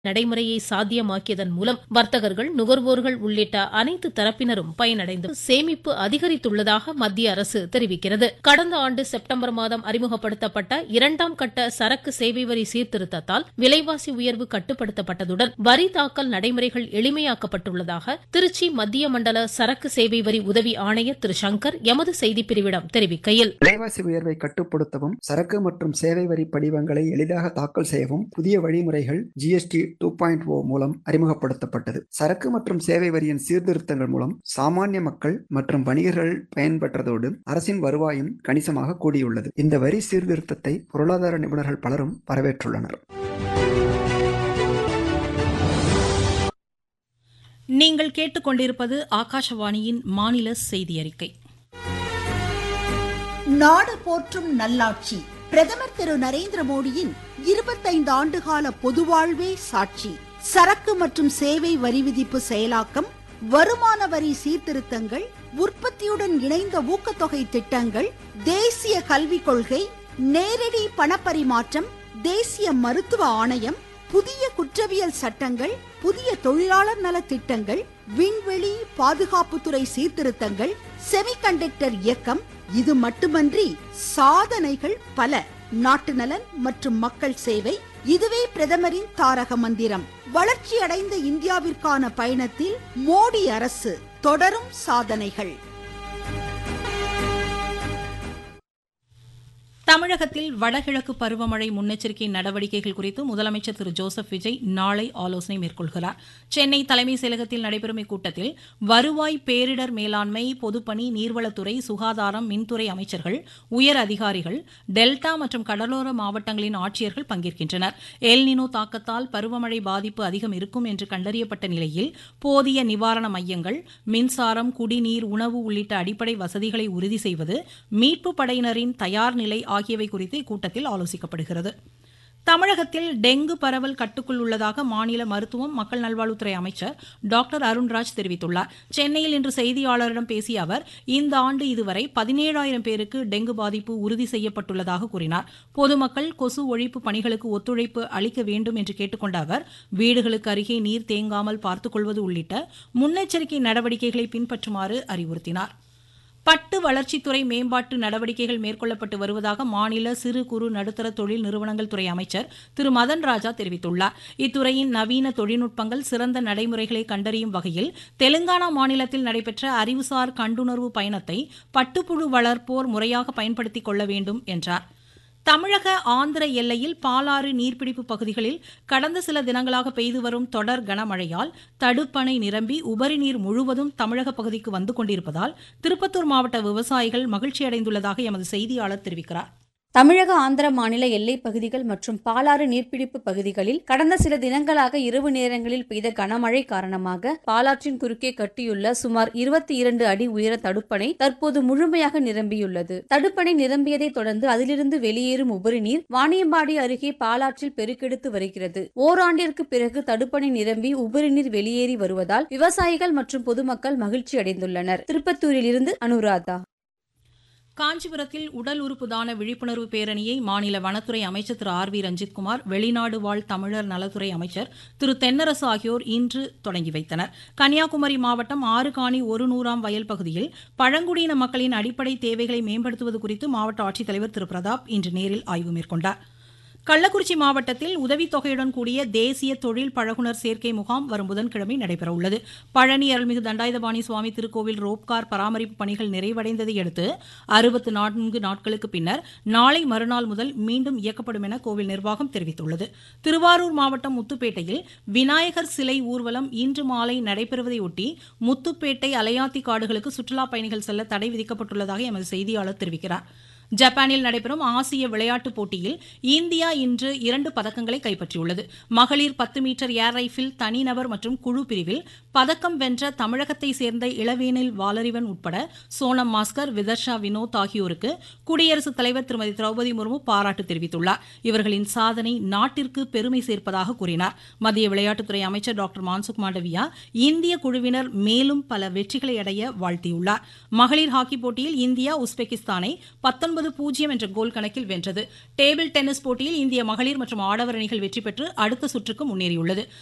நடைமுறையை சாத்தியமாக்கியதன் மூலம் வர்த்தகர்கள் நுகர்வோர்கள் உள்ளிட்ட அனைத்து தரப்பினரும் பயனடைந்து சேமிப்பு அதிகரித்துள்ளதாக மத்திய அரசு தெரிவிக்கிறது கடந்த ஆண்டு செப்டம்பர் மாதம் அறிமுகப்படுத்தப்பட்ட இரண்டாம் கட்ட சரக்கு சேவை வரி சீர்திருத்தத்தால் விலைவாசி உயர்வு கட்டுப்படுத்தப்பட்டதுடன் வரி தாக்கல் நடைமுறைகள் எளிமையாக்கப்பட்டுள்ளதாக திருச்சி மத்திய மண்டல சரக்கு சேவை வரி உதவி ஆணையர் திரு சங்கர் எமது செய்திப்பிரிவிடம் தெரிவிக்கையில் விலைவாசி உயர்வை கட்டுப்படுத்தவும் சரக்கு மற்றும் சேவை வரி படிவங்களை எளிதாக தாக்கல் செய்யவும் புதிய வழிமுறைகள் ஜிஎஸ்டி டூ பாயிண்ட் ஓ மூலம் அறிமுகப்படுத்தப்பட்டது சரக்கு மற்றும் சேவை வரியின் சீர்திருத்தங்கள் மூலம் சாமானிய மக்கள் மற்றும் வணிகர்கள் பயன்பெற்றதோடு அரசின் வருவாயும் கணிசமாக கூடியுள்ளது இந்த வரி சீர்திருத்தத்தை பொருளாதார நிபுணர்கள் பலரும் வரவேற்றுள்ளனர் நீங்கள் கேட்டுக்கொண்டிருப்பது ஆகாஷவாணியின் மாநில செய்தி அறிக்கை நாடு போற்றும் நல்லாட்சி பிரதமர் திரு நரேந்திர மோடியின் இருபத்தைந்து ஆண்டுகால பொதுவாழ்வே சாட்சி சரக்கு மற்றும் சேவை வரி விதிப்பு செயலாக்கம் வருமான வரி சீர்திருத்தங்கள் உற்பத்தியுடன் இணைந்த ஊக்கத்தொகை திட்டங்கள் தேசிய கல்விக் கொள்கை நேரடி பணப்பரிமாற்றம் தேசிய மருத்துவ ஆணையம் புதிய குற்றவியல் சட்டங்கள் புதிய தொழிலாளர் நல திட்டங்கள் விண்வெளி பாதுகாப்புத்துறை சீர்திருத்தங்கள் செமிகண்டக்டர் இயக்கம் இது மட்டுமன்றி சாதனைகள் பல நாட்டு நலன் மற்றும் மக்கள் சேவை இதுவே பிரதமரின் தாரக மந்திரம் வளர்ச்சி அடைந்த இந்தியாவிற்கான பயணத்தில் மோடி அரசு தொடரும் சாதனைகள் தமிழகத்தில் வடகிழக்கு பருவமழை முன்னெச்சரிக்கை நடவடிக்கைகள் குறித்து முதலமைச்சர் திரு ஜோசப் விஜய் நாளை ஆலோசனை மேற்கொள்கிறார் சென்னை தலைமைச் செயலகத்தில் நடைபெறும் இக்கூட்டத்தில் வருவாய் பேரிடர் மேலாண்மை பொதுப்பணி நீர்வளத்துறை சுகாதாரம் மின்துறை அமைச்சர்கள் உயர் அதிகாரிகள் டெல்டா மற்றும் கடலோர மாவட்டங்களின் ஆட்சியர்கள் பங்கேற்கின்றனர் எல்னினோ தாக்கத்தால் பருவமழை பாதிப்பு அதிகம் இருக்கும் என்று கண்டறியப்பட்ட நிலையில் போதிய நிவாரண மையங்கள் மின்சாரம் குடிநீர் உணவு உள்ளிட்ட அடிப்படை வசதிகளை உறுதி செய்வது மீட்பு படையினரின் தயார் நிலை ஆகியவை குறித்து இக்கூட்டத்தில் ஆலோசிக்கப்படுகிறது தமிழகத்தில் டெங்கு பரவல் கட்டுக்குள் உள்ளதாக மாநில மருத்துவம் மக்கள் நல்வாழ்வுத்துறை அமைச்சர் டாக்டர் அருண்ராஜ் தெரிவித்துள்ளார் சென்னையில் இன்று செய்தியாளரிடம் பேசிய அவர் இந்த ஆண்டு இதுவரை பதினேழாயிரம் பேருக்கு டெங்கு பாதிப்பு உறுதி செய்யப்பட்டுள்ளதாக கூறினார் பொதுமக்கள் கொசு ஒழிப்பு பணிகளுக்கு ஒத்துழைப்பு அளிக்க வேண்டும் என்று கேட்டுக்கொண்ட அவர் வீடுகளுக்கு அருகே நீர் தேங்காமல் பார்த்துக்கொள்வது உள்ளிட்ட முன்னெச்சரிக்கை நடவடிக்கைகளை பின்பற்றுமாறு அறிவுறுத்தினார் பட்டு வளர்ச்சித்துறை மேம்பாட்டு நடவடிக்கைகள் மேற்கொள்ளப்பட்டு வருவதாக மாநில சிறு குறு நடுத்தர தொழில் நிறுவனங்கள் துறை அமைச்சர் திரு மதன் ராஜா தெரிவித்துள்ளார் இத்துறையின் நவீன தொழில்நுட்பங்கள் சிறந்த நடைமுறைகளை கண்டறியும் வகையில் தெலுங்கானா மாநிலத்தில் நடைபெற்ற அறிவுசார் கண்டுணர்வு பயணத்தை பட்டுப்புழு வளர்ப்போர் முறையாக பயன்படுத்திக் கொள்ள வேண்டும் என்றார் தமிழக ஆந்திர எல்லையில் பாலாறு நீர்பிடிப்பு பகுதிகளில் கடந்த சில தினங்களாக பெய்து வரும் தொடர் கனமழையால் தடுப்பணை நிரம்பி உபரி நீர் முழுவதும் தமிழக பகுதிக்கு வந்து கொண்டிருப்பதால் திருப்பத்தூர் மாவட்ட விவசாயிகள் மகிழ்ச்சியடைந்துள்ளதாக எமது செய்தியாளர் தெரிவிக்கிறார் தமிழக ஆந்திர மாநில எல்லைப் பகுதிகள் மற்றும் பாலாறு நீர்பிடிப்பு பகுதிகளில் கடந்த சில தினங்களாக இரவு நேரங்களில் பெய்த கனமழை காரணமாக பாலாற்றின் குறுக்கே கட்டியுள்ள சுமார் இருபத்தி இரண்டு அடி உயர தடுப்பணை தற்போது முழுமையாக நிரம்பியுள்ளது தடுப்பணை நிரம்பியதை தொடர்ந்து அதிலிருந்து வெளியேறும் உபரி நீர் வாணியம்பாடி அருகே பாலாற்றில் பெருக்கெடுத்து வருகிறது ஓராண்டிற்கு பிறகு தடுப்பணை நிரம்பி உபரி நீர் வெளியேறி வருவதால் விவசாயிகள் மற்றும் பொதுமக்கள் மகிழ்ச்சி அடைந்துள்ளனர் திருப்பத்தூரில் இருந்து அனுராதா காஞ்சிபுரத்தில் உடல் உறுப்பு தான விழிப்புணர்வு பேரணியை மாநில வனத்துறை அமைச்சர் திரு ஆர் வி ரஞ்சித்குமார் வெளிநாடு வாழ் தமிழர் நலத்துறை அமைச்சர் திரு தென்னரசு ஆகியோர் இன்று தொடங்கி வைத்தனர் கன்னியாகுமரி மாவட்டம் ஆறுகாணி ஒரு நூறாம் வயல் பகுதியில் பழங்குடியின மக்களின் அடிப்படை தேவைகளை மேம்படுத்துவது குறித்து மாவட்ட ஆட்சித்தலைவர் திரு பிரதாப் இன்று நேரில் ஆய்வு மேற்கொண்டார் கள்ளக்குறிச்சி மாவட்டத்தில் உதவித்தொகையுடன் கூடிய தேசிய தொழில் பழகுனர் சேர்க்கை முகாம் வரும் புதன்கிழமை நடைபெறவுள்ளது பழனி அருள்மிகு தண்டாயுதபாணி சுவாமி திருக்கோவில் ரோப்கார் பராமரிப்பு பணிகள் நிறைவடைந்ததை அடுத்து அறுபத்து நான்கு நாட்களுக்கு பின்னர் நாளை மறுநாள் முதல் மீண்டும் இயக்கப்படும் என கோவில் நிர்வாகம் தெரிவித்துள்ளது திருவாரூர் மாவட்டம் முத்துப்பேட்டையில் விநாயகர் சிலை ஊர்வலம் இன்று மாலை நடைபெறுவதையொட்டி முத்துப்பேட்டை அலையாத்தி காடுகளுக்கு சுற்றுலாப் பயணிகள் செல்ல தடை விதிக்கப்பட்டுள்ளதாக எமது செய்தியாளர் தெரிவிக்கிறார் ஜப்பானில் நடைபெறும் ஆசிய விளையாட்டுப் போட்டியில் இந்தியா இன்று இரண்டு பதக்கங்களை கைப்பற்றியுள்ளது மகளிர் பத்து மீட்டர் ஏர் ரைஃபிள் தனிநபர் மற்றும் குழு பிரிவில் பதக்கம் வென்ற தமிழகத்தை சேர்ந்த இளவேனில் வாலறிவன் உட்பட சோனம் மாஸ்கர் விதர்ஷா வினோத் ஆகியோருக்கு குடியரசுத் தலைவர் திருமதி திரௌபதி முர்மு பாராட்டு தெரிவித்துள்ளார் இவர்களின் சாதனை நாட்டிற்கு பெருமை சேர்ப்பதாக கூறினார் மத்திய விளையாட்டுத்துறை அமைச்சர் டாக்டர் மான்சுக் மாண்டவியா இந்திய குழுவினர் மேலும் பல வெற்றிகளை அடைய வாழ்த்தியுள்ளார் மகளிர் ஹாக்கி போட்டியில் இந்தியா உஸ்பெகிஸ்தானை பத்தொன்பது ஒன்பது பூஜ்ஜியம் என்ற கோல் கணக்கில் வென்றது டேபிள் டென்னிஸ் போட்டியில் இந்திய மகளிர் மற்றும் ஆடவர் அணிகள் வெற்றி பெற்று அடுத்த சுற்றுக்கு முன்னேறியுள்ளது